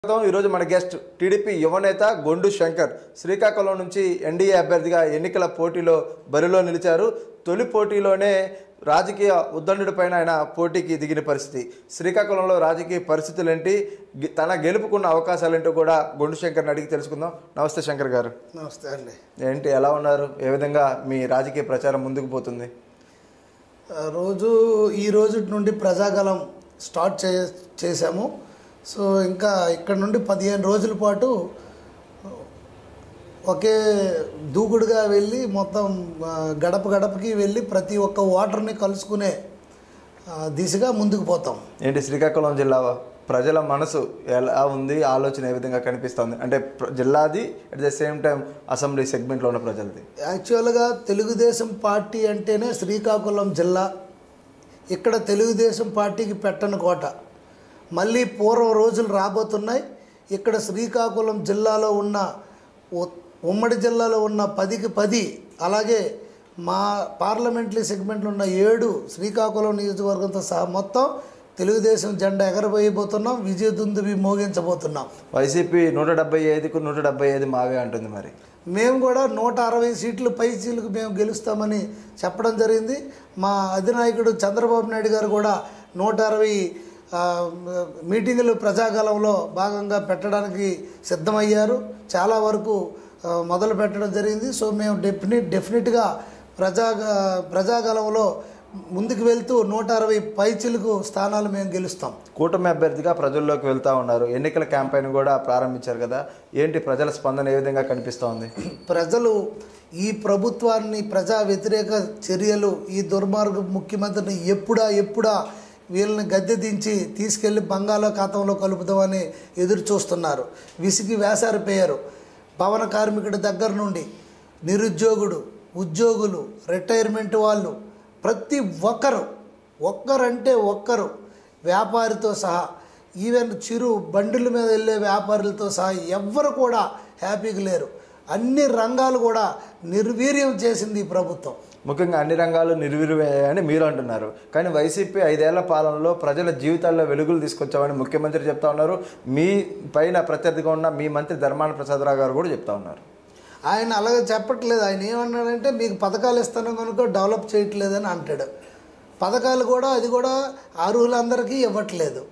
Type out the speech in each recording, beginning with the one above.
స్వాగతం ఈరోజు మన గెస్ట్ టీడీపీ యువనేత గొండు శంకర్ శ్రీకాకుళం నుంచి ఎన్డీఏ అభ్యర్థిగా ఎన్నికల పోటీలో బరిలో నిలిచారు తొలి పోటీలోనే రాజకీయ ఉద్దండుడి పైన ఆయన పోటీకి దిగిన పరిస్థితి శ్రీకాకుళంలో రాజకీయ పరిస్థితులు ఏంటి గె- తన గెలుపుకున్న అవకాశాలు ఏంటో కూడా గొండు శంకర్ని అడిగి తెలుసుకుందాం నమస్తే శంకర్ గారు నమస్తే అండి ఏంటి ఎలా ఉన్నారు ఏ విధంగా మీ రాజకీయ ప్రచారం ముందుకు పోతుంది ఆ రోజు ఈ రోజు నుండి ప్రజాగలం స్టార్ట్ చే చేశాము సో ఇంకా ఇక్కడ నుండి పదిహేను రోజుల పాటు ఒకే దూకుడుగా వెళ్ళి మొత్తం ఆ, గడప గడపకి వెళ్ళి ప్రతి ఒక్క ఓటర్ని కలుసుకునే ఆ, దిశగా ముందుకు పోతాం ఏంటి శ్రీకాకుళం జిల్లా ప్రజల మనసు ఎలా ఉంది ఆలోచన ఏ విధంగా కనిపిస్తుంది అంటే ప్ర- జిల్లాది at the same time assembly సెగ్మెంట్లో ఉన్న ప్రజలది యాక్చువల్గా తెలుగుదేశం పార్టీ అంటేనే శ్రీకాకుళం జిల్లా ఇక్కడ తెలుగుదేశం పార్టీకి పెట్టని కోట మళ్ళీ పూర్వం రోజులు రాబోతున్నాయి ఇక్కడ శ్రీకాకుళం జిల్లాలో ఉన్న ఉ- ఉమ్మడి జిల్లాలో ఉన్న పదికి పది అలాగే మా పార్లమెంటరీ సెగ్మెంట్లో ఉన్న ఏడు శ్రీకాకుళం నియోజకవర్గంతో సహా మొత్తం తెలుగుదేశం జెండా ఎగరబోయబోతున్నాం విజయదుందుబి మోగించబోతున్నాం వైసీపీ నూట డెబ్బై ఐదుకు నూట డెబ్బై ఐదు మావే అంటుంది మరి మేము కూడా నూట అరవై సీట్లు పై సీట్లకు మేము గెలుస్తామని చెప్పడం జరిగింది మా అధినాయకుడు చంద్రబాబు నాయుడు గారు కూడా నూట అరవై ఆ, మీటింగులు ప్రజాగలంలో భాగంగా పెట్టడానికి సిద్ధమయ్యారు చాలా వరకు ఆ, మొదలు పెట్టడం జరిగింది సో మేము డెఫినెట్ డెఫినెట్గా ప్రజా ప్రజాగలంలో ముందుకు వెళ్తూ నూట అరవై పైచిలకు స్థానాలు మేము గెలుస్తాం కూటమి అభ్యర్థిగా ప్రజల్లోకి వెళ్తా ఉన్నారు ఎన్నికల క్యాంపెయిన్ కూడా ప్రారంభించారు కదా ఏంటి ప్రజల స్పందన ఏ విధంగా కనిపిస్తూ ఉంది ప్రజలు ఈ ప్రభుత్వాన్ని ప్రజా వ్యతిరేక చర్యలు ఈ దుర్మార్గ ముఖ్యమంత్రిని ఎప్పుడా ఎప్పుడా వీళ్ళని గద్దె దించి తీసుకెళ్లి బంగాళాఖాతంలో కలుపుదామని ఎదురు చూస్తున్నారు విసిగి వేసారిపోయారు భవన కార్మికుడి దగ్గర నుండి నిరుద్యోగుడు ఉద్యోగులు రిటైర్మెంట్ వాళ్ళు ప్రతి ఒక్కరు ఒక్కరంటే ఒక్కరు వ్యాపారితో సహా ఈవెన్ చిరు బండిల మీద వెళ్ళే వ్యాపారులతో సహా ఎవ్వరు కూడా హ్యాపీగా లేరు అన్ని రంగాలు కూడా నిర్వీర్యం చేసింది ఈ ప్రభుత్వం ముఖ్యంగా అన్ని రంగాలు నిర్వీర్యమయ్యాయని మీరు అంటున్నారు కానీ వైసీపీ ఐదేళ్ల పాలనలో ప్రజల జీవితాల్లో వెలుగులు తీసుకొచ్చామని ముఖ్యమంత్రి చెప్తా ఉన్నారు మీ పైన ప్రత్యర్థిగా ఉన్న మీ మంత్రి ధర్మాన ప్రసాదరావు గారు కూడా చెప్తా ఉన్నారు ఆయన అలాగే చెప్పట్లేదు ఆయన ఏమన్నాడంటే మీకు పథకాలు ఇస్తాను కనుక డెవలప్ చేయట్లేదని అంటాడు పథకాలు కూడా అది కూడా అర్హులందరికీ ఇవ్వట్లేదు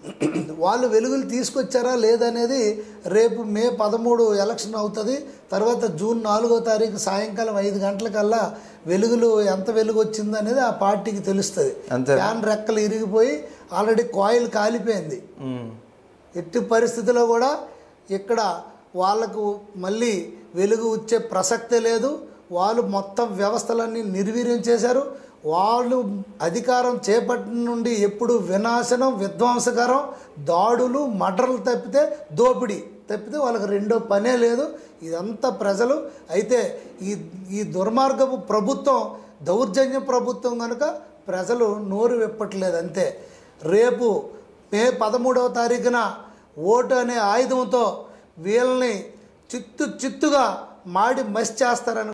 వాళ్ళు వెలుగులు తీసుకొచ్చారా లేదనేది రేపు మే పదమూడు ఎలక్షన్ అవుతుంది తర్వాత జూన్ నాలుగో తారీఖు సాయంకాలం ఐదు గంటలకల్లా వెలుగులు ఎంత వెలుగు వచ్చింది అనేది ఆ పార్టీకి తెలుస్తుంది అంతే. ఫ్యాన్ రెక్కలు ఇరిగిపోయి ఆల్రెడీ కాయిల్ కాలిపోయింది ఉమ్. ఎట్టి పరిస్థితిలో కూడా ఇక్కడ వాళ్ళకు మళ్ళీ వెలుగు వచ్చే ప్రసక్తే లేదు వాళ్ళు మొత్తం వ్యవస్థలన్నీ నిర్వీర్యం చేశారు వాళ్ళు అధికారం చేపట్టిన నుండి ఎప్పుడు వినాశనం విధ్వంసకరం దాడులు మర్డర్లు తప్పితే దోపిడీ తప్పితే వాళ్ళకి రెండో పనే లేదు ఇదంతా ప్రజలు అయితే ఈ ఈ దుర్మార్గపు ప్రభుత్వం దౌర్జన్య ప్రభుత్వం కనుక ప్రజలు నోరు విప్పట్లేదు అంతే రేపు మే పదమూడవ తారీఖున ఓటు అనే ఆయుధంతో వీళ్ళని చిత్తు చిత్తుగా మాడి మసి చేస్తారని